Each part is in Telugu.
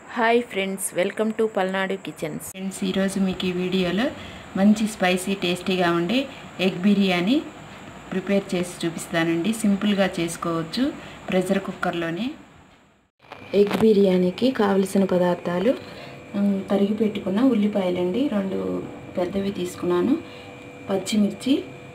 hi friends welcome to Palnadu kitchens friends ఈరోజు మీకు ఈ వీడియోలో మంచి స్పైసీ టేస్టీగా ఉండే ఎగ్ బిర్యానీ ప్రిపేర్ చేసి చూపిస్తానండి సింపుల్గా చేసుకోవచ్చు ప్రెషర్ కుక్కర్లోనే ఎగ్ బిర్యానీకి కావలసిన పదార్థాలు ఉమ్, తరిగి పెట్టుకున్న ఉల్లిపాయలండి రెండు పెద్దవి తీసుకున్నాను పచ్చిమిర్చి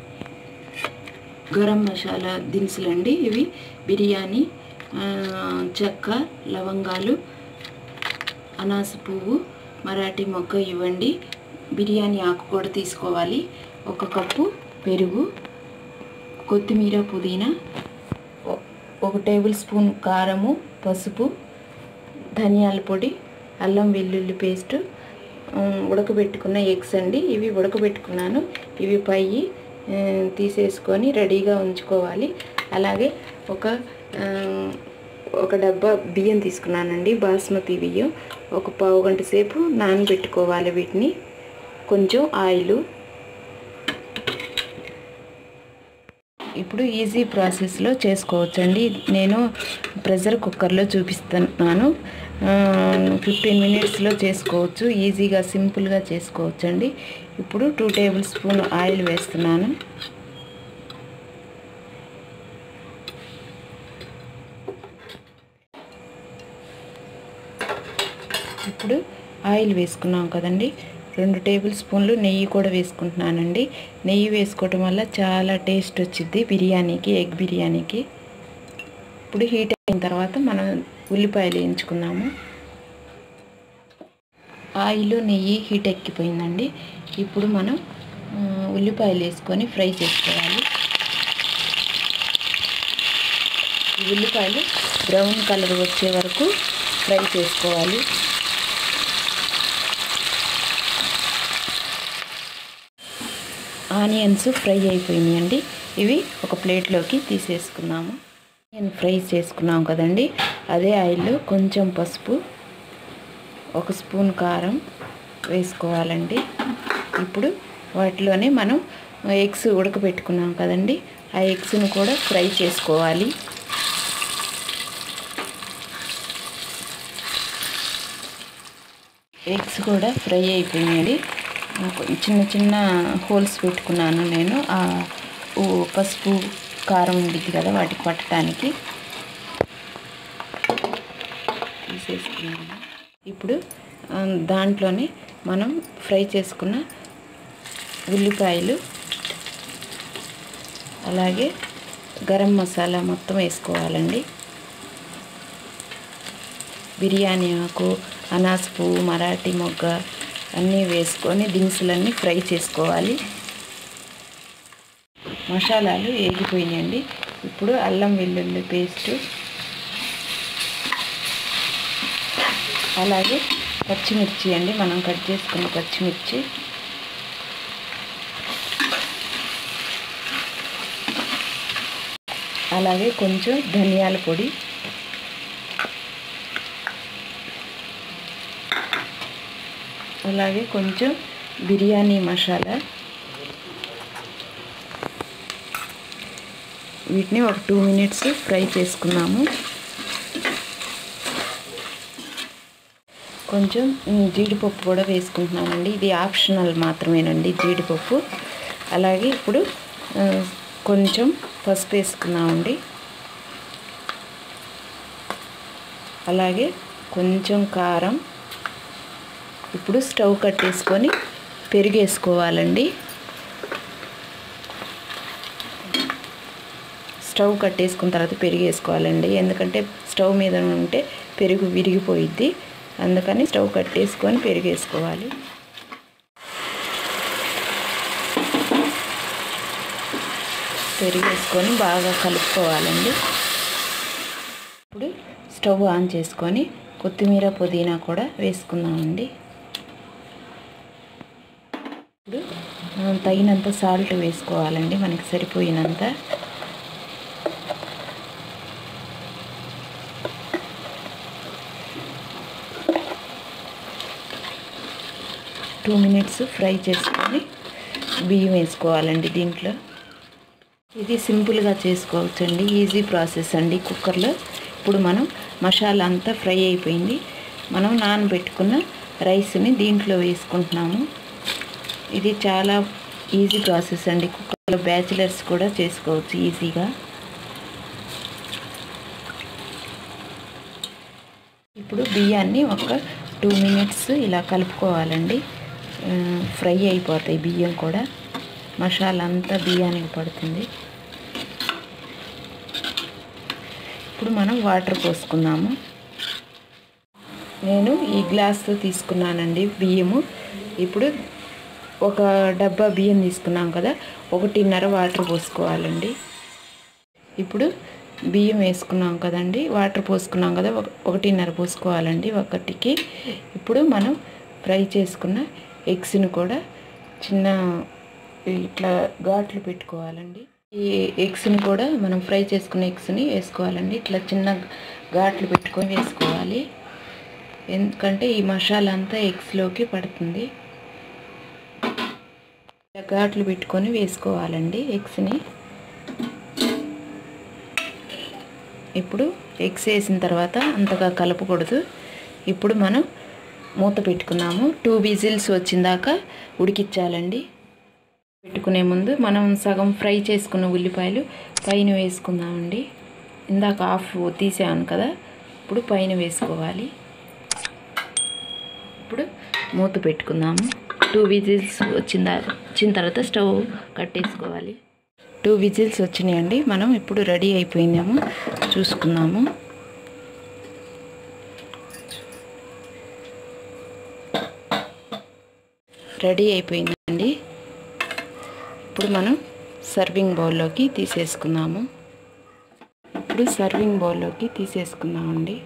గరం మసాలా దినుసులండి ఇవి బిర్యానీ ఆ, చెక్క లవంగాలు అనాస పువ్వు మరాఠీ మొగ్గ ఇవ్వండి బిర్యానీ ఆకు కూడా తీసుకోవాలి ఒక కప్పు పెరుగు కొత్తిమీర పుదీనా ఒ- ఒక టేబుల్ స్పూన్ కారము పసుపు ధనియాల పొడి అల్లం వెల్లుల్లి పేస్ట్ ఉమ్, ఉడకబెట్టుకున్న ఎగ్స్ అండి ఇవి ఉడకబెట్టుకున్నాను ఇవి పై ఆ, తీసేసుకొని రెడీగా ఉంచుకోవాలి అలాగే ఒక ఆ, ఒక డబ్బా బియ్యం తీసుకున్నానండి బాస్మతి బియ్యం ఒక పావు గంట సేపు నానబెట్టుకోవాలి వీటిని కొంచెం ఆయిల్ ఇప్పుడు ఈజీ ప్రాసెస్లో చేసుకోవచ్చండి నేను ప్రెషర్ కుక్కర్లో చూపిస్తున్నాను ఫిఫ్టీన్ మినిట్స్లో చేసుకోవచ్చు ఈజీగా సింపుల్గా చేసుకోవచ్చండి ఇప్పుడు టూ టేబుల్ స్పూన్ ఆయిల్ వేస్తున్నాను ఇప్పుడు ఆయిల్ వేసుకున్నాం కదండి రెండు టేబుల్ స్పూన్లు నెయ్యి కూడా వేసుకుంటున్నానండి నెయ్యి వేసుకోవటం వల్ల చాలా టేస్ట్ వచ్చింది బిర్యానీకి ఎగ్ బిర్యానీకి ఇప్పుడు హీట్ అయిన తర్వాత మనం ఉల్లిపాయలు వేయించుకుందాము ఆయిల్ నెయ్యి హీట్ ఎక్కిపోయిందండి ఇప్పుడు మనం ఆ, ఉల్లిపాయలు వేసుకొని ఫ్రై చేసుకోవాలి ఈ ఉల్లిపాయలు బ్రౌన్ కలర్ వచ్చే వరకు ఫ్రై చేసుకోవాలి ఆనియన్స్ ఫ్రై అయిపోయినాయండి ఇవి ఒక ప్లేట్లోకి తీసేసుకున్నాము ఆనియన్ ఫ్రై చేసుకున్నాం కదండి అదే ఆయిల్లో కొంచెం పసుపు ఒక స్పూన్ కారం వేసుకోవాలండి ఇప్పుడు వాటిలోనే మనం ఎగ్స్ ఉడకబెట్టుకున్నాం కదండి ఆ ఎగ్స్ను కూడా ఫ్రై చేసుకోవాలి ఎగ్స్ కూడా ఫ్రై అయిపోయినాయి కొంచెం చిన్న చిన్న హోల్స్ పెట్టుకున్నాను నేను ఆ ఉ- పసుపు కారం ఉండిద్ది కదా వాటికి పట్టడానికి తీసేసుకున్నాను ఇప్పుడు ఆ, దాంట్లోనే మనం ఫ్రై చేసుకున్న ఉల్లిపాయలు అలాగే గరం మసాలా మొత్తం వేసుకోవాలండి బిర్యానీ ఆకు అనాస పువ్వు మరాఠీ మొగ్గ అన్నీ వేసుకొని దినుసులన్నీ ఫ్రై చేసుకోవాలి మసాలాలు వేగిపోయినాయండి ఇప్పుడు అల్లం వెల్లుల్లి పేస్ట్ అలాగే పచ్చిమిర్చి అండి మనం కట్ చేసుకున్న పచ్చిమిర్చి అలాగే కొంచెం ధనియాల పొడి అలాగే కొంచెం బిర్యానీ మసాలా వీటిని ఒక టూ మినిట్స్ ఫ్రై చేసుకున్నాము కొంచెం ఉమ్, జీడిపప్పు కూడా వేసుకుంటున్నానండి ఇది ఆప్షనల్ మాత్రమేనండి జీడిపప్పు అలాగే ఇప్పుడు ఆ, కొంచెం పసుపు వేసుకున్నామండి అలాగే కొంచెం కారం ఇప్పుడు స్టవ్ కట్టేసుకొని పెరిగేసుకోవాలండి స్టవ్ కట్టేసుకున్న తర్వాత పెరుగు వేసుకోవాలండి ఎందుకంటే స్టవ్ మీద ఉంటే పెరుగు విరిగిపోయిద్ది అందుకని స్టవ్ కట్టేసుకొని పెరుగు వేసుకోవాలి పెరుగు వేసుకొని బాగా కలుపుకోవాలండి ఇప్పుడు స్టవ్ ఆన్ చేసుకొని కొత్తిమీర పుదీనా కూడా వేసుకుందామండి ఇప్పుడు ఆ, తగినంత సాల్ట్ వేసుకోవాలండి మనకి సరిపోయినంత టూ మినిట్స్ ఫ్రై చేసుకొని బియ్యం వేసుకోవాలండి దీంట్లో ఇది సింపుల్గా చేసుకోవచ్చండి ఈజీ ప్రాసెస్ అండి కుక్కర్లో ఇప్పుడు మనం మసాలా అంతా ఫ్రై అయిపోయింది మనం నానబెట్టుకున్న రైస్ని దీంట్లో వేసుకుంటున్నాము ఇది చాలా ఈజీ ప్రాసెస్ అండి కుక్కర్లో బ్యాచిలర్స్ కూడా చేసుకోవచ్చు ఈజీగా ఇప్పుడు బియ్యాన్ని ఒక టూ మినిట్స్ ఇలా కలుపుకోవాలండి ఆ, ఫ్రై అయిపోతాయి బియ్యం కూడా మసాలా అంతా బియ్యానికి పడుతుంది ఇప్పుడు మనం వాటర్ పోసుకుందాము నేను ఈ గ్లాస్తో తీసుకున్నానండి బియ్యము ఇప్పుడు ఒక డబ్బా బియ్యం తీసుకున్నాం కదా ఒకటిన్నర వాటర్ పోసుకోవాలండి ఇప్పుడు బియ్యం వేసుకున్నాం కదండి వాటర్ పోసుకున్నాం కదా ఒక- ఒకటిన్నర పోసుకోవాలండి ఒకటికి ఇప్పుడు మనం ఫ్రై చేసుకున్న ఎగ్స్ని కూడా చిన్న ఇట్లా ఘాట్లు పెట్టుకోవాలండి ఈ ఎగ్స్ని కూడా మనం ఫ్రై చేసుకున్న ఎగ్స్ని వేసుకోవాలండి ఇట్లా చిన్న ఘాట్లు పెట్టుకొని వేసుకోవాలి ఎందుకంటే ఈ మసాలా అంతా ఎగ్స్లోకి పడుతుంది ఇలా ఘాట్లు పెట్టుకొని వేసుకోవాలండి ఎగ్స్ని ఇప్పుడు ఎగ్స్ వేసిన తర్వాత అంతగా కలపకూడదు ఇప్పుడు మనం మూత పెట్టుకున్నాము టూ విజిల్స్ వచ్చిందాక ఉడికించాలండి పెట్టుకునే ముందు మనం సగం ఫ్రై చేసుకున్న ఉల్లిపాయలు పైన వేసుకుందామండి ఇందాక ఆఫ్ తీసాను కదా ఇప్పుడు పైన వేసుకోవాలి ఇప్పుడు మూత పెట్టుకుందాము టూ విజిల్స్ వచ్చిందా వచ్చిన తర్వాత స్టవ్ కట్టేసుకోవాలి టూ విజిల్స్ వచ్చినాయండి మనం ఇప్పుడు రెడీ అయిపోయిందేమో చూసుకుందాము రెడీ అయిపోయిందండి ఇప్పుడు మనం సర్వింగ్ బౌల్లోకి తీసేసుకుందాము ఇప్పుడు సర్వింగ్ బౌల్లోకి తీసేసుకుందామండి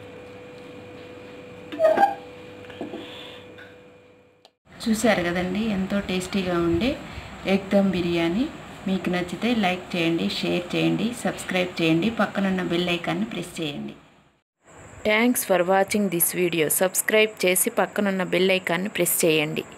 చూశారు కదండి ఎంతో టేస్టీగా ఉండే ఎగ్ దమ్ బిర్యానీ మీకు నచ్చితే లైక్ చేయండి షేర్ చేయండి సబ్స్క్రైబ్ చేయండి పక్కనున్న బెల్ ఐకాన్ని ప్రెస్ చేయండి thanks for watching this video subscribe చేసి పక్కనున్న బెల్ ఐకాన్ని ప్రెస్ చేయండి